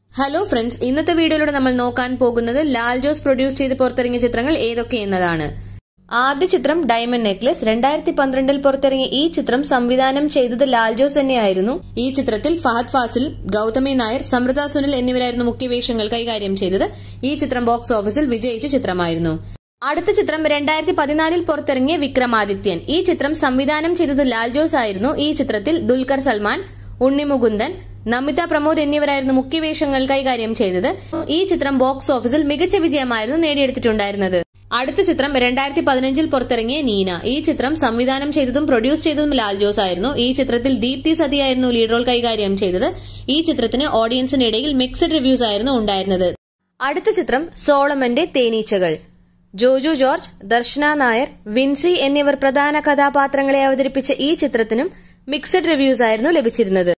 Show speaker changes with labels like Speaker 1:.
Speaker 1: hello friends ഇന്നത്തെ വീഡിയോയിലൂടെ നമ്മൾ നോക്കാൻ പോകുന്നത് ലാൽ ജോസ് പ്രൊഡ്യൂസ് ചെയ്ത് പുറത്തിറങ്ങിയ ചിത്രങ്ങൾ ഏതൊക്കെ എന്നതാണ് ആദ്യ ചിത്രം ഡയമണ്ട് നെക്ലസ് രണ്ടായിരത്തി പന്ത്രണ്ടിൽ പുറത്തിറങ്ങിയ ഈ ചിത്രം സംവിധാനം ചെയ്തത് ലാൽ ജോസ് തന്നെയായിരുന്നു ഈ ചിത്രത്തിൽ ഫഹദ് ഫാസിൽ ഗൌതമി നായർ സമൃദ്ധ സുനിൽ എന്നിവരായിരുന്നു മുഖ്യവേഷങ്ങൾ കൈകാര്യം ചെയ്തത് ഈ ചിത്രം ബോക്സ് ഓഫീസിൽ വിജയിച്ച ചിത്രമായിരുന്നു അടുത്ത ചിത്രം രണ്ടായിരത്തി പതിനാലിൽ പുറത്തിറങ്ങിയ വിക്രമാദിത്യൻ ഈ ചിത്രം സംവിധാനം ചെയ്തത് ലാൽ ജോസ് ആയിരുന്നു ഈ ചിത്രത്തിൽ ദുൽഖർ സൽമാൻ ഉണ്ണി മുകുന്ദൻ നമിത പ്രമോദ് എന്നിവരായിരുന്നു മുഖ്യവേഷങ്ങൾ കൈകാര്യം ചെയ്തത് ഈ ചിത്രം ബോക്സ് ഓഫീസിൽ മികച്ച വിജയമായിരുന്നു നേടിയെടുത്തിട്ടുണ്ടായിരുന്നത് അടുത്ത ചിത്രം രണ്ടായിരത്തി പതിനഞ്ചിൽ പുറത്തിറങ്ങിയ നീന ഈ ചിത്രം സംവിധാനം ചെയ്തതും പ്രൊഡ്യൂസ് ചെയ്തതും ലാൽ ജോസ് ആയിരുന്നു ഈ ചിത്രത്തിൽ ദീപ്തി സതിയായിരുന്നു ലീഡ് റോൾ കൈകാര്യം ചെയ്തത് ഈ ചിത്രത്തിന് ഓഡിയൻസിനിടയിൽ മിക്സഡ് റിവ്യൂസ് ആയിരുന്നു ഉണ്ടായിരുന്നത് അടുത്ത ചിത്രം സോളമന്റെ തേനീച്ചകൾ ജോജു ജോർജ് ദർശന നായർ വിൻസി എന്നിവർ പ്രധാന കഥാപാത്രങ്ങളെ അവതരിപ്പിച്ച ഈ ചിത്രത്തിനും മിക്സഡ് റിവ്യൂസ് ആയിരുന്നു ലഭിച്ചിരുന്നത്